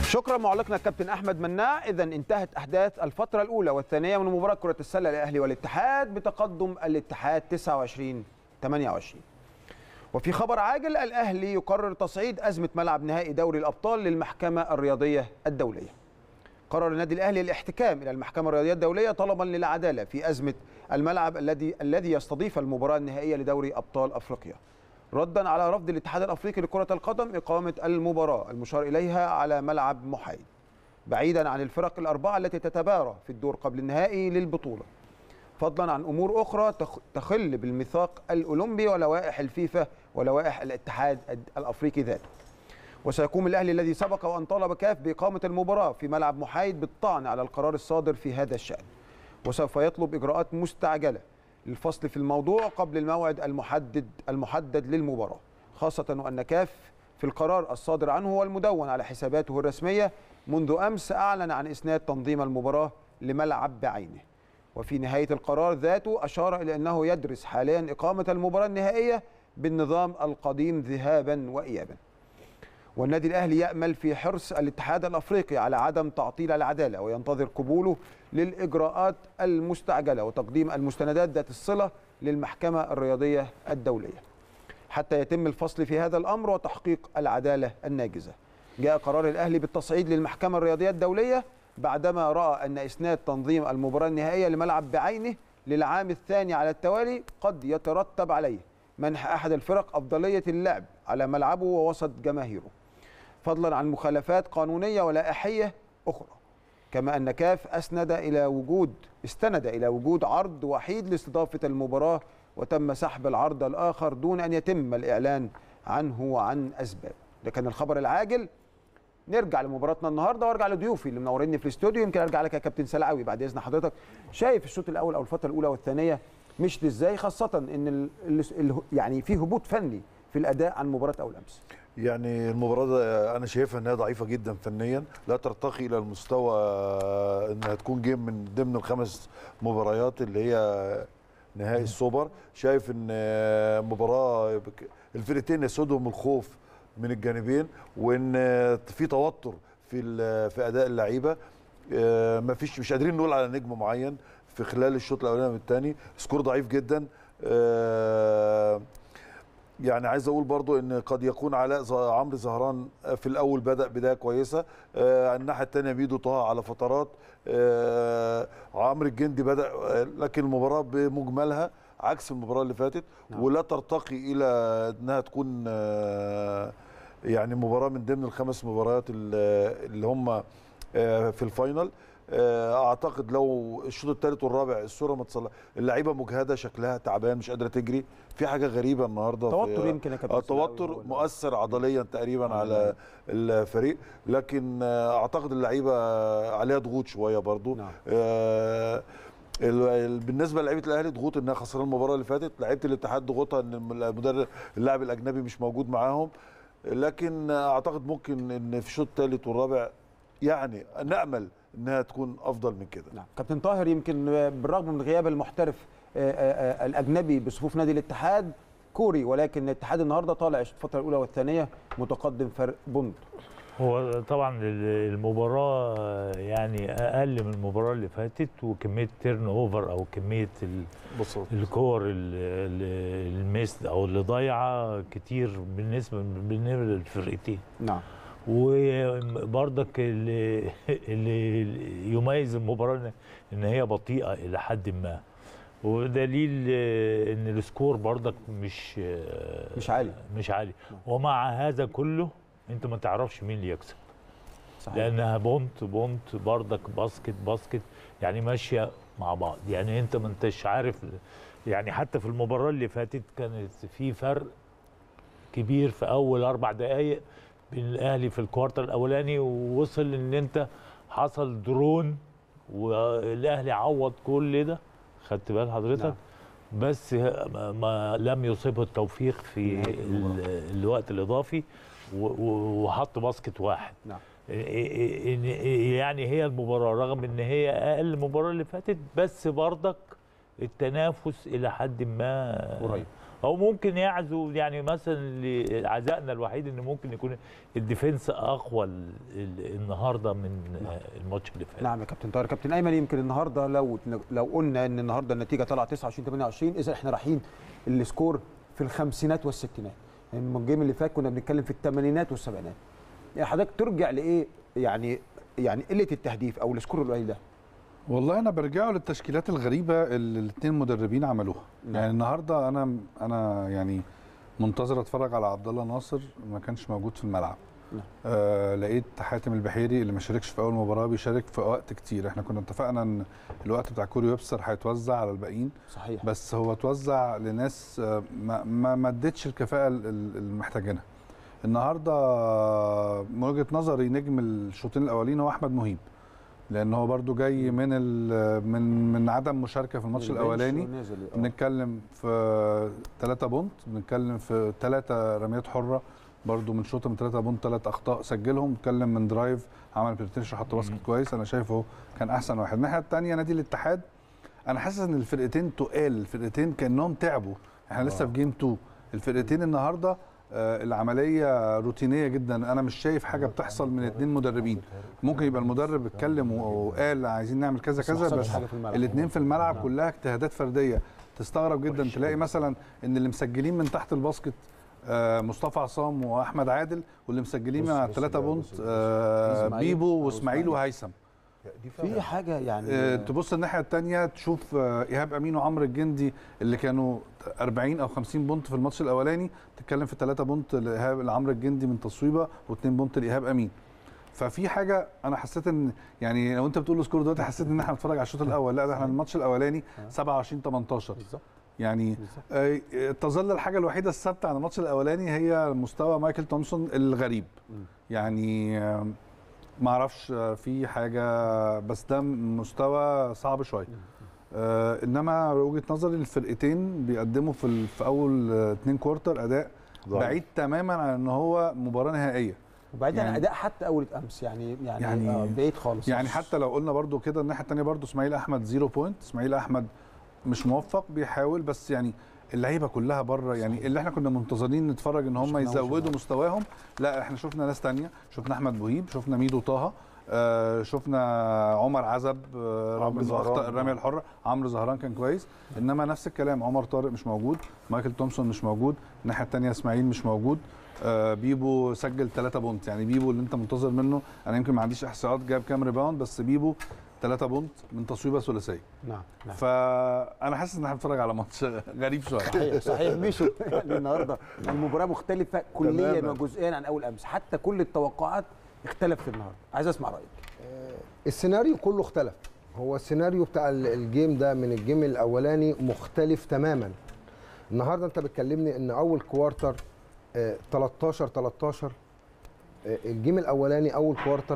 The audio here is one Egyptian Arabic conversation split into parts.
شكرا معلقنا الكابتن احمد مناع اذا انتهت احداث الفتره الاولى والثانيه من مباراه كره السله الاهلي والاتحاد بتقدم الاتحاد 29 28 وفي خبر عاجل الاهلي يقرر تصعيد ازمه ملعب نهائي دوري الابطال للمحكمه الرياضيه الدوليه قرر النادي الاهلي الاحتكام الى المحكمه الرياضيه الدوليه طلبا للعداله في ازمه الملعب الذي الذي يستضيف المباراه النهائيه لدوري ابطال افريقيا ردا على رفض الاتحاد الافريقي لكره القدم اقامه المباراه المشار اليها على ملعب محايد بعيدا عن الفرق الاربعه التي تتبارى في الدور قبل النهائي للبطوله فضلا عن امور اخرى تخل بالميثاق الاولمبي ولوائح الفيفا ولوائح الاتحاد الافريقي ذاته وسيقوم الاهلي الذي سبق وان طالب كاف باقامه المباراه في ملعب محايد بالطعن على القرار الصادر في هذا الشان وسوف يطلب اجراءات مستعجله للفصل في الموضوع قبل الموعد المحدد المحدد للمباراه خاصه وان كاف في القرار الصادر عنه والمدون على حساباته الرسميه منذ امس اعلن عن اسناد تنظيم المباراه لملعب بعينه وفي نهايه القرار ذاته اشار الى انه يدرس حاليا اقامه المباراه النهائيه بالنظام القديم ذهابا وايابا والنادي الاهلي يامل في حرص الاتحاد الافريقي على عدم تعطيل العداله وينتظر قبوله للاجراءات المستعجله وتقديم المستندات ذات الصله للمحكمه الرياضيه الدوليه حتى يتم الفصل في هذا الامر وتحقيق العداله الناجزه جاء قرار الاهلي بالتصعيد للمحكمه الرياضيه الدوليه بعدما راى ان اسناد تنظيم المباراه النهائيه لملعب بعينه للعام الثاني على التوالي قد يترتب عليه منح احد الفرق افضليه اللعب على ملعبه ووسط جماهيره فضلا عن مخالفات قانونيه ولائحيه اخرى كما ان كاف اسند الى وجود استند الى وجود عرض وحيد لاستضافه المباراه وتم سحب العرض الاخر دون ان يتم الاعلان عنه وعن اسباب ده كان الخبر العاجل نرجع لمباراتنا النهارده وارجع لضيوفي اللي منوريني في الاستوديو يمكن ارجع لك يا كابتن سلعوي بعد اذن حضرتك شايف الشوط الاول او الفتره الاولى والثانيه مشت ازاي خاصه ان ال ال يعني في هبوط فني في الاداء عن مباراه اول امس يعني المباراه ده انا شايفها انها ضعيفه جدا فنيا لا ترتقي الى المستوى انها تكون جيم من ضمن الخمس مباريات اللي هي نهائي السوبر شايف ان مباراه الفرقتين يسودهم الخوف من الجانبين وان في توتر في في اداء اللعيبه ما فيش مش قادرين نقول على نجم معين في خلال الشوط الاولاني والثاني سكور ضعيف جدا يعني عايز اقول برضو ان قد يكون علاء عمرو زهران في الاول بدا بدايه كويسه آه الناحيه الثانيه ميدو طه على فترات آه عمرو الجندي بدا لكن المباراه بمجملها عكس المباراه اللي فاتت نعم. ولا ترتقي الى انها تكون آه يعني مباراه من ضمن الخمس مباريات اللي هم في الفاينل اعتقد لو الشوط الثالث والرابع الصوره ما تصلح اللعيبه مجهده شكلها تعبان مش قادره تجري في حاجه غريبه النهارده توتر يمكن يا كابتن توتر مؤثر عضليا تقريبا على الفريق لكن اعتقد اللعيبه عليها ضغوط شويه برضو نعم. آه بالنسبه للعيبه الاهلي ضغوط انها خسران المباراه اللي فاتت لعيبه الاتحاد ضغوطها ان المدرب اللاعب الاجنبي مش موجود معاهم لكن اعتقد ممكن ان في الشوط الثالث والرابع يعني نامل انها تكون افضل من كده نعم كابتن طاهر يمكن بالرغم من غياب المحترف الاجنبي بصفوف نادي الاتحاد كوري ولكن الاتحاد النهارده طالع الفتره الاولى والثانيه متقدم فرق بونت هو طبعا المباراه يعني اقل من المباراه اللي فاتت وكميه تيرن اوفر او كميه الكور الميس او اللي ضايعه كتير بالنسبه بالنسبه للفرقتين نعم وبرضك اللي, اللي يميز المباراه ان هي بطيئه الى حد ما ودليل ان السكور برضك مش مش عالي مش عالي ومع هذا كله انت ما تعرفش مين اللي يكسب صحيح. لانها بونت بونت برضك باسكت باسكت يعني ماشيه مع بعض يعني انت ما انتش عارف يعني حتى في المباراه اللي فاتت كانت في فرق كبير في اول اربع دقائق بين الاهلي في الكوارتر الاولاني ووصل ان انت حصل درون والاهلي عوض كل ده خدت بال حضرتك نعم. بس ما لم يصيبه التوفيق في الوقت الاضافي وحط باسكت واحد نعم. يعني هي المباراه رغم ان هي اقل المباراه اللي فاتت بس برضك التنافس الى حد ما قريب او ممكن يعزو يعني مثلا اللي عزائنا الوحيد ان ممكن يكون الديفنس اقوى ال- ال- النهارده من آه، الماتش اللي فات نعم يا كابتن طاهر كابتن ايمن يمكن النهارده لو لو قلنا ان النهارده النتيجه طلع 29 28 اذا احنا رايحين السكور في الخمسينات والستينات يعني من الجيم اللي فات كنا بنتكلم في الثمانينات والسبعينات يعني حضرتك ترجع لايه يعني يعني قله التهديف او السكور القليل ده والله انا برجعه للتشكيلات الغريبه اللي الاثنين مدربين عملوها نعم. يعني النهارده انا انا يعني منتظر اتفرج على عبد الله ناصر ما كانش موجود في الملعب نعم. آه لقيت حاتم البحيري اللي ما شاركش في اول مباراه بيشارك في وقت كتير احنا كنا اتفقنا ان الوقت بتاع كوري ويبستر هيتوزع على الباقيين صحيح بس هو اتوزع لناس آه، ما ما ما ادتش الكفاءه ال- ال- المحتاجينها النهارده آه، من وجهه نظري نجم الشوطين الاولين هو احمد مهيب لان هو برضو جاي من ال- من من عدم مشاركه في الماتش البنش الاولاني ونازل، آه. بنتكلم في 3 بونت بنتكلم في 3 رميات حره برضو من شوطه من 3 بونت 3 اخطاء سجلهم بنتكلم من درايف عمل بيرتنش حط باسكت كويس انا شايفه كان احسن واحد الناحيه الثانيه نادي الاتحاد انا حاسس ان الفرقتين تقال الفرقتين كانهم تعبوا احنا لسه في جيم 2 الفرقتين النهارده آه، العمليه روتينيه جدا انا مش شايف حاجه بتحصل من اتنين مدربين ممكن يبقى المدرب اتكلم وقال عايزين نعمل كذا بس ما كذا حصلش بس حاجة في الملعب. الاثنين في الملعب كلها اجتهادات فرديه تستغرب جدا تلاقي مثلا ان اللي مسجلين من تحت الباسكت آه، مصطفى عصام واحمد عادل واللي مسجلين بص- من على بص الثلاثه ده، بونت بص ده. آه، إسماعيل بيبو أو واسماعيل إسماعيل. وهيثم دي في فعلا حاجه يعني آه، تبص الناحيه الثانيه تشوف آه، ايهاب امين وعمرو الجندي اللي كانوا 40 او 50 بونت في الماتش الاولاني تتكلم في 3 بونت لايهاب لعمرو الجندي من تصويبه و2 بونت لايهاب امين ففي حاجه انا حسيت ان يعني لو انت بتقول السكور دلوقتي حسيت ان احنا بنتفرج على الشوط الاول لا ده احنا الماتش الاولاني 27 18 بالظبط يعني بالظبط. آه، آه، تظل الحاجه الوحيده الثابته عن الماتش الاولاني هي مستوى مايكل تومسون الغريب يعني آه، ما اعرفش آه، في حاجه بس ده مستوى صعب شويه آه انما وجهه نظري الفرقتين بيقدموا في ال- في اول آه، اتنين كوارتر اداء ضعيف. بعيد تماما عن ان هو مباراه نهائيه وبعيدا عن يعني- اداء حتى اول امس يعني يعني, يعني- يعني آه بعيد خالص يعني حتى لو قلنا برضو كده الناحيه الثانيه برضو اسماعيل احمد زيرو بوينت اسماعيل احمد مش موفق بيحاول بس يعني اللعيبه كلها بره يعني اللي احنا كنا منتظرين نتفرج ان هم شفناهم يزودوا شباب. مستواهم لا احنا شفنا ناس تانية شفنا احمد بوهيب شفنا ميدو طه آه شفنا عمر عزب آه رغم عمرو انه زهران. اخطا الرميه الحره عمرو زهران كان كويس انما نفس الكلام عمر طارق مش موجود مايكل تومسون مش موجود الناحيه الثانيه اسماعيل مش موجود آه بيبو سجل 3 بونت يعني بيبو اللي انت منتظر منه انا يمكن ما عنديش احصاءات جاب كام ريباوند بس بيبو 3 بونت من تصويبه ثلاثيه نعم نعم فانا حاسس ان احنا بنتفرج على ماتش غريب شويه صحيح صحيح مشوا يعني النهارده المباراه مختلفه كليا تماماً. وجزئيا عن اول امس حتى كل التوقعات اختلفت النهارده عايز اسمع رايك السيناريو كله اختلف هو السيناريو بتاع ال- الجيم ده من الجيم الاولاني مختلف تماما النهارده انت بتكلمني ان اول كوارتر آه، 13 13 آه، الجيم الاولاني اول كوارتر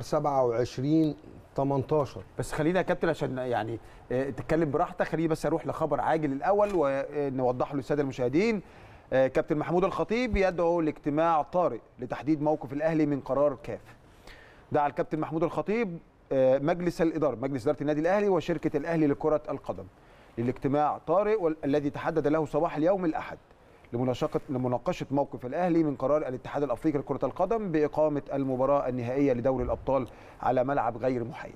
27 18 بس خلينا يا كابتن عشان يعني آه، تتكلم براحتك خليني بس اروح لخبر عاجل الاول ونوضحه للساده المشاهدين آه، كابتن محمود الخطيب يدعو لاجتماع طارئ لتحديد موقف الاهلي من قرار كاف دعا الكابتن محمود الخطيب آه، مجلس الاداره مجلس اداره النادي الاهلي وشركه الاهلي لكره القدم للاجتماع طارئ وال- الذي تحدد له صباح اليوم الاحد لمناقشه لمناقشه موقف الاهلي من قرار الاتحاد الافريقي لكره القدم باقامه المباراه النهائيه لدوري الابطال على ملعب غير محايد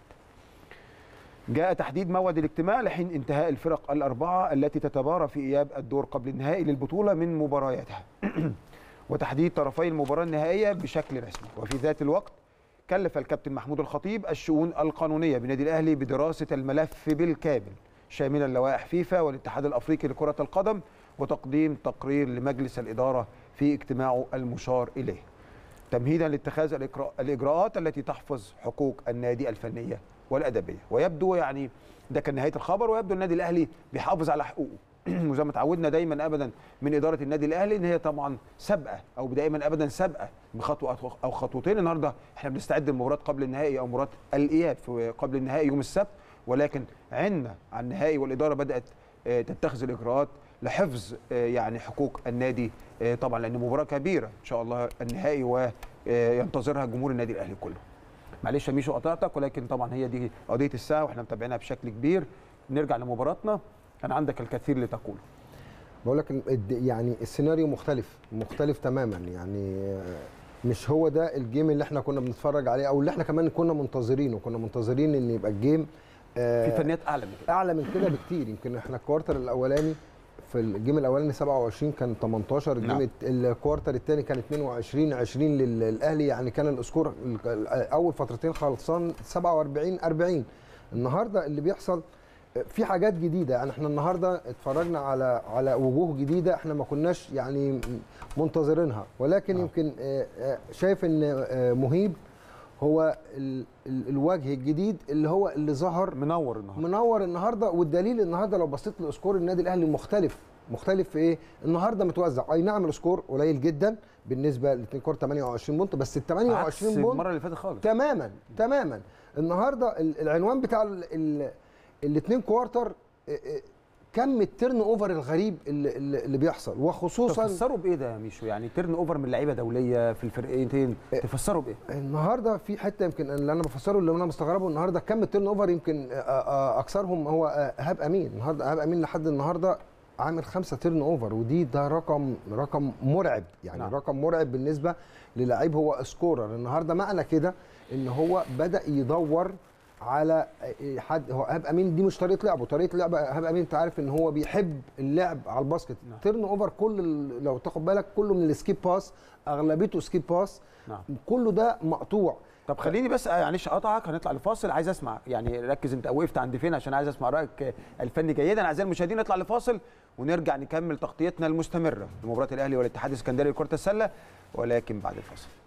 جاء تحديد موعد الاجتماع لحين انتهاء الفرق الأربعة التي تتبارى في إياب الدور قبل النهائي للبطولة من مبارياتها وتحديد طرفي المباراة النهائية بشكل رسمي وفي ذات الوقت كلف الكابتن محمود الخطيب الشؤون القانونية بنادي الأهلي بدراسة الملف بالكامل شاملا لوائح فيفا والاتحاد الأفريقي لكرة القدم وتقديم تقرير لمجلس الإدارة في اجتماعه المشار إليه تمهيدا لاتخاذ الإجراء- الاجراءات التي تحفظ حقوق النادي الفنيه والادبيه ويبدو يعني ده كان نهايه الخبر ويبدو النادي الاهلي بيحافظ على حقوقه وزي ما اتعودنا دايما ابدا من اداره النادي الاهلي ان هي طبعا سابقه او دائما ابدا سابقه بخطوه أو- او خطوتين النهارده احنا بنستعد لمباراه قبل النهائي او مباراه الاياب في- قبل النهائي يوم السبت ولكن عنا عن النهائي والاداره بدات آه، تتخذ الاجراءات لحفظ آه، يعني حقوق النادي آه، طبعا لان مباراه كبيره ان شاء الله النهائي وينتظرها جمهور النادي الاهلي كله معلش يا ميشو قطعتك ولكن طبعا هي دي قضيه الساعه واحنا متابعينها بشكل كبير نرجع لمباراتنا كان عندك الكثير لتقوله بقول لك الد- يعني السيناريو مختلف مختلف تماما يعني آه، مش هو ده الجيم اللي احنا كنا بنتفرج عليه او اللي احنا كمان كنا منتظرينه كنا منتظرين ان يبقى الجيم آه، في فنيات اعلى من كده اعلى من كده بكتير يمكن احنا الكوارتر الاولاني في الجيم الاولاني 27 كان 18 الجيم نعم. الت- الكوارتر الثاني كان 22 20 لل- للاهلي يعني كان الاسكور ال- ال- اول فترتين خلصان 47 40 النهارده اللي بيحصل في حاجات جديده يعني احنا النهارده اتفرجنا على على وجوه جديده احنا ما كناش يعني منتظرينها ولكن آه. يمكن آه، آه، شايف ان آه، مهيب هو ال- ال- الوجه الجديد اللي هو اللي ظهر منور النهارده منور النهارده والدليل النهارده لو بصيت لاسكور النادي الاهلي مختلف مختلف في ايه؟ النهارده متوزع اي نعم السكور قليل جدا بالنسبه لاثنين كور 28 بونت بس ال عكس 28 بونت المره اللي فاتت خالص تماما تماما النهارده ال- العنوان بتاع الاثنين كوارتر اه، اه، كم التيرن اوفر الغريب اللي, اللي اللي بيحصل وخصوصا تفسروا بايه ده يا ميشو يعني تيرن اوفر من لعيبه دوليه في الفرقتين تفسروا بايه النهارده في حته يمكن اللي انا بفسره اللي انا مستغربه النهارده كم التيرن اوفر يمكن آه، آه، اكثرهم هو آه، ايهاب امين النهارده ايهاب امين لحد النهارده عامل خمسة تيرن اوفر ودي ده رقم رقم مرعب يعني نعم. نعم. رقم مرعب بالنسبه للعيب هو سكورر النهارده معنى كده ان هو بدا يدور على حد هو ايهاب امين دي مش طريقه لعبه طريقه لعبه ايهاب امين انت عارف ان هو بيحب اللعب على الباسكت نعم. تيرن اوفر كل ال- لو تاخد بالك كله من السكيب باس اغلبيته سكيب باس نعم كله ده مقطوع طب خليني بس معلش اقطعك هنطلع لفاصل عايز اسمع يعني ركز انت وقفت عند فين عشان عايز اسمع رايك الفني جيدا اعزائي المشاهدين نطلع لفاصل ونرجع نكمل تغطيتنا المستمره لمباراه الاهلي والاتحاد السكندري لكره السله ولكن بعد الفاصل